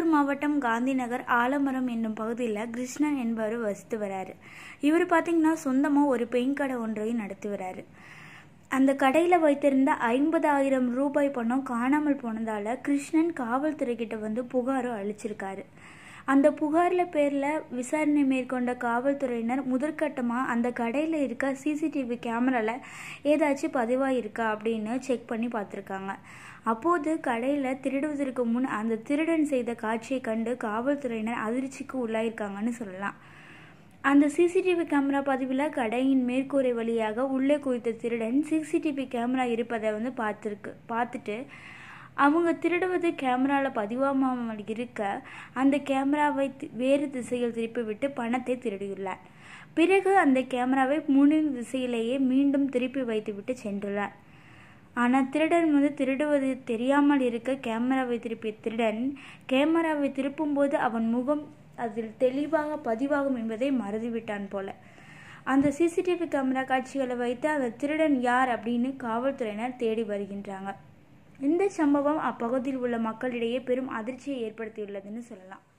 திருப்பூர் மாவட்டம் காந்திநகர் ஆலமரம் என்னும் பகுதியில் கிருஷ்ணன் என்பவர் வசித்து வராரு இவர் பார்த்தீங்கன்னா சொந்தமாக ஒரு பெயிண்ட் கடை ஒன்றையும் நடத்தி வராரு அந்த கடையில் வைத்திருந்த ஐம்பதாயிரம் ரூபாய் பணம் காணாமல் போனதால் கிருஷ்ணன் காவல்துறைக்கிட்ட வந்து புகாரும் அளிச்சிருக்காரு அந்த புகாரில் பேரில் விசாரணை மேற்கொண்ட காவல்துறையினர் முதற்கட்டமாக அந்த கடையில் இருக்க சிசிடிவி கேமராவில் ஏதாச்சும் பதிவாக இருக்கா அப்படின்னு செக் பண்ணி பார்த்துருக்காங்க அப்போது கடையில் திருடுவதற்கு முன் அந்த திருடன் செய்த காட்சியை கண்டு காவல்துறையினர் அதிர்ச்சிக்கு உள்ளாயிருக்காங்கன்னு சொல்லலாம் அந்த சிசிடிவி கேமரா பதிவில் கடையின் மேற்கூரை வழியாக உள்ளே குவித்த திருடன் சிசிடிவி கேமரா இருப்பதை வந்து பார்த்துருக்கு பார்த்துட்டு அவங்க திருடுவது கேமராவில் பதிவாகாமல் இருக்க அந்த கேமராவை வேறு திசையில் திருப்பிவிட்டு பணத்தை திருடியுள்ளார் பிறகு அந்த கேமராவை முன்னின் திசையிலேயே மீண்டும் திருப்பி வைத்துவிட்டு சென்றுள்ளார் ஆனால் திருடன் வந்து திருடுவது தெரியாமல் இருக்க கேமராவை திருப்பிய திருடன் கேமராவை திருப்பும்போது அவன் முகம் அதில் தெளிவாக பதிவாகும் என்பதை மறந்துவிட்டான் போல அந்த சிசிடிவி கேமரா காட்சிகளை வைத்து அந்த திருடன் யார் அப்படின்னு காவல்துறையினர் தேடி வருகின்றாங்க இந்த சம்பவம் அப்பகுதியில் உள்ள மக்களிடையே பெரும் அதிர்ச்சியை ஏற்படுத்தியுள்ளதுன்னு சொல்லலாம்